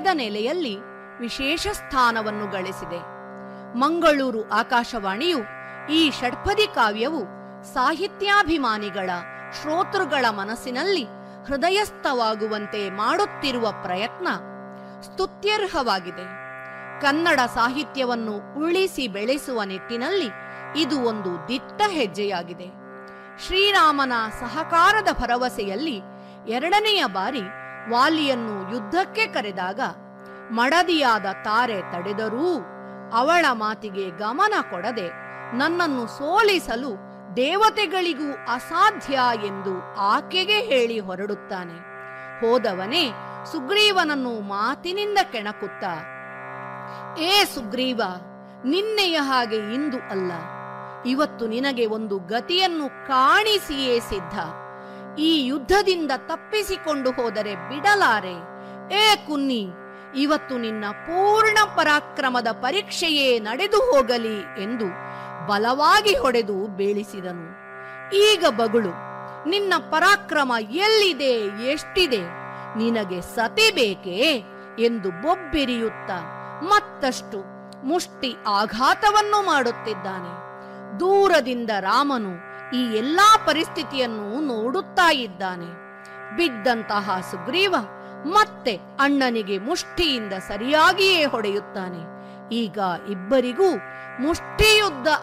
ನೆಲೆಯಲ್ಲಿ ವಿಶೇಷ ಸ್ಥಾನವನ್ನು ಗಳಿಸಿದೆ ಮಂಗಳೂರು ಆಕಾಶವಾಣಿಯು ಈ ಷಟ್ಪದಿ ಕಾವ್ಯವು ಸಾಹಿತ್ಯಾಭಿಮಾನಿಗಳ ಶ್ರೋತೃಗಳ ಮನಸ್ಸಿನಲ್ಲಿ ಹೃದಯಸ್ಥವಾಗುವಂತೆ ಮಾಡುತ್ತಿರುವ ಪ್ರಯತ್ನ ಸ್ತುತ್ಯರ್ಹವಾಗಿದೆ ಕನ್ನಡ ಸಾಹಿತ್ಯವನ್ನು ಉಳಿಸಿ ಬೆಳೆಸುವ ನಿಟ್ಟಿನಲ್ಲಿ ಇದು ಒಂದು ದಿಟ್ಟ ಹೆಜ್ಜೆಯಾಗಿದೆ ಶ್ರೀರಾಮನ ಸಹಕಾರದ ಭರವಸೆಯಲ್ಲಿ ಎರಡನೆಯ ಬಾರಿ ವಾಲಿಯನ್ನು ಯುದ್ಧಕ್ಕೆ ಕರೆದಾಗ ಮಡದಿಯಾದ ತಾರೆ ತಡೆದರೂ ಅವಳ ಮಾತಿಗೆ ಗಮನ ಕೊಡದೆ ನನ್ನನ್ನು ಸೋಲಿಸಲು ದೇವತೆಗಳಿಗೂ ಅಸಾಧ್ಯ ಎಂದು ಆಕೆಗೆ ಹೇಳಿ ಹೊರಡುತ್ತಾನೆ ಹೋದವನೇ ಸುಗ್ರೀವನನ್ನು ಮಾತಿನಿಂದ ಕೆಣಕುತ್ತಾ ಏ ಸುಗ್ರೀವ ನಿನ್ನೆಯ ಹಾಗೆ ಇಂದು ಅಲ್ಲ ಇವತ್ತು ನಿನಗೆ ಒಂದು ಗತಿಯನ್ನು ಕಾಣಿಸಿಯೇ ಸಿದ್ಧ ಈ ಯುದ್ಧದಿಂದ ತಪ್ಪಿಸಿಕೊಂಡು ಹೋದರೆ ಬಿಡಲಾರೆ ಏ ಕುನ್ನಿ ಇವತ್ತು ನಿನ್ನ ಪೂರ್ಣ ಪರಾಕ್ರಮದ ಪರೀಕ್ಷೆಯೇ ನಡೆದು ಹೋಗಲಿ ಎಂದು ಬಲವಾಗಿ ಹೊಡೆದು ಬೀಳಿಸಿದನು ಈಗ ಬಗುಳು ನಿನ್ನ ಪರಾಕ್ರಮ ಎಲ್ಲಿದೆ ಎಷ್ಟಿದೆ ನಿನಗೆ ಸತಿ ಬೇಕೇ ಎಂದು ಬೊಬ್ಬಿರಿಯುತ್ತ ಮತ್ತಷ್ಟು ಮುಷ್ಟಿ ಆಘಾತವನ್ನು ಮಾಡುತ್ತಿದ್ದಾನೆ ದೂರದಿಂದ ರಾಮನು ಈ ಎಲ್ಲಾ ಪರಿಸ್ಥಿತಿಯನ್ನು ನೋಡುತ್ತಾ ಇದ್ದಾನೆ ಬಿದ್ದಂತಹ ಸುಗ್ರೀವ ಮತ್ತೆ ಅಣ್ಣನಿಗೆ ಮುಷ್ಟಿಯಿಂದ ಸರಿಯಾಗಿಯೇ ಹೊಡೆಯುತ್ತಾನೆ ಈಗ ಇಬ್ಬರಿಗೂ ಮುಷ್ಟಿಯುದ್ಧ